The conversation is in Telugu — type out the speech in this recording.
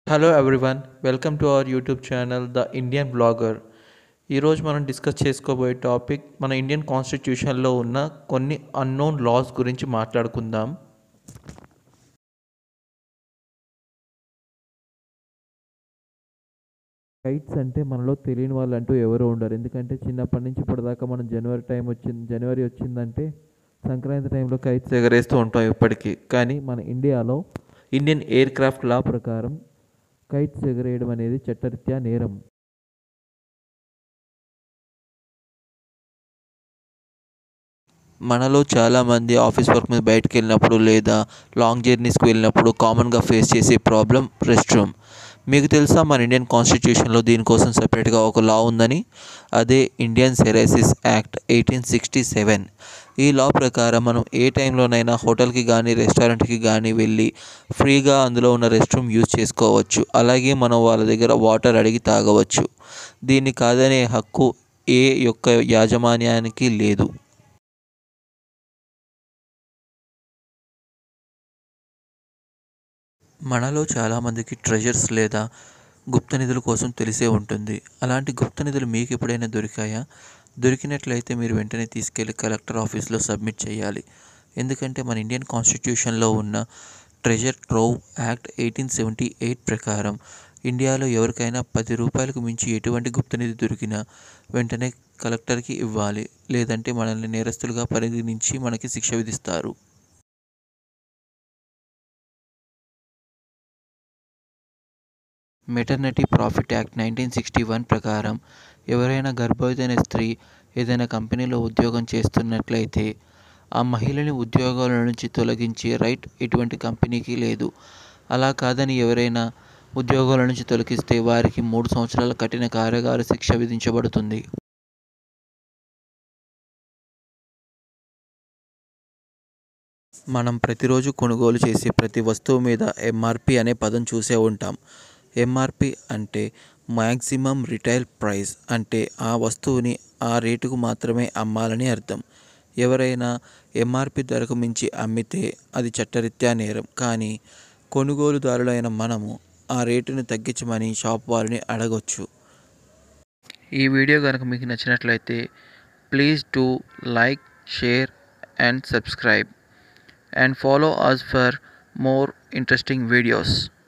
Hello everyone welcome to our YouTube channel the Indian blogger ఈరోజు మనం డిస్కస్ చేసుకోబోయే టాపిక్ మన ఇండియన్ కాన్స్టిట్యూషన్లో ఉన్న కొన్ని అన్నోన్ లాస్ గురించి మాట్లాడుకుందాం కైట్స్ అంటే మనలో తెలియని వాళ్ళు అంటూ ఎవరు ఉండరు ఎందుకంటే చిన్నప్పటి నుంచి ఇప్పటిదాకా మనం జనవరి టైం వచ్చింది జనవరి వచ్చిందంటే సంక్రాంతి టైంలో కైట్స్ ఎగరేస్తూ ఉంటాం ఇప్పటికీ కానీ మన ఇండియాలో ఇండియన్ ఎయిర్ క్రాఫ్ట్ లా ప్రకారం కైట్స్ ఎగరేయడం అనేది చట్టరీత్యా నేరం మనలో చాలామంది ఆఫీస్ వర్క్ మీద బయటకు వెళ్ళినప్పుడు లేదా లాంగ్ జర్నీస్కి వెళ్ళినప్పుడు కామన్గా ఫేస్ చేసే ప్రాబ్లం రెస్ట్ రూమ్ మీకు తెలుసా మన ఇండియన్ కాన్స్టిట్యూషన్లో దీనికోసం సపరేట్గా ఒక లా ఉందని అదే Indian Sarais act eighteen sixty seven ఈ లా ప్రకారం మనం ఏ టైంలోనైనా హోటల్కి కానీ రెస్టారెంట్కి కానీ వెళ్ళి ఫ్రీగా అందులో ఉన్న రెస్ట్ రూమ్ యూజ్ చేసుకోవచ్చు అలాగే మనం వాళ్ళ దగ్గర వాటర్ అడిగి తాగవచ్చు దీన్ని కాదనే హక్కు ఏ యొక్క యాజమాన్యానికి లేదు మనలో చాలామందికి ట్రెజర్స్ లేదా గుప్త నిధుల కోసం తెలిసే ఉంటుంది అలాంటి గుప్త నిధులు మీకు ఎప్పుడైనా దొరికాయా దొరికినట్లయితే మీరు వెంటనే తీసుకెళ్లి కలెక్టర్ ఆఫీస్లో సబ్మిట్ చేయాలి ఎందుకంటే మన ఇండియన్ కాన్స్టిట్యూషన్లో ఉన్న treasure trove act eighteen seventy eight ప్రకారం ఇండియాలో ఎవరికైనా పది రూపాయలకు మించి ఎటువంటి గుప్తనిధి దొరికినా వెంటనే కలెక్టర్కి ఇవ్వాలి లేదంటే మనల్ని నేరస్తులుగా పరిగణించి మనకి శిక్ష విధిస్తారు maternity profit act nineteen sixty one ప్రకారం ఎవరైనా గర్భవతైన స్త్రీ ఏదైనా కంపెనీలో ఉద్యోగం చేస్తున్నట్లయితే ఆ మహిళని ఉద్యోగాల నుంచి తొలగించే రైట్ ఎటువంటి కంపెనీకి లేదు అలా కాదని ఎవరైనా ఉద్యోగాల నుంచి తొలగిస్తే వారికి మూడు సంవత్సరాల కఠిన కారాగార శిక్ష విధించబడుతుంది మనం ప్రతిరోజు కొనుగోలు చేసే ప్రతి వస్తువు మీద ఎంఆర్పి అనే పదం చూసే ఉంటాం ఎంఆర్పి అంటే మ్యాక్సిమం రిటైల్ ప్రైస్ అంటే ఆ వస్తువుని ఆ రేటుకు మాత్రమే అమ్మాలని అర్థం ఎవరైనా ఎంఆర్పి ధరకు మించి అమ్మితే అది చట్టరీత్యా నేరం కానీ కొనుగోలుదారులైన మనము ఆ రేటుని తగ్గించమని షాప్ వారిని అడగొచ్చు ఈ వీడియో కనుక మీకు నచ్చినట్లయితే please do like share and subscribe and follow us for more interesting videos.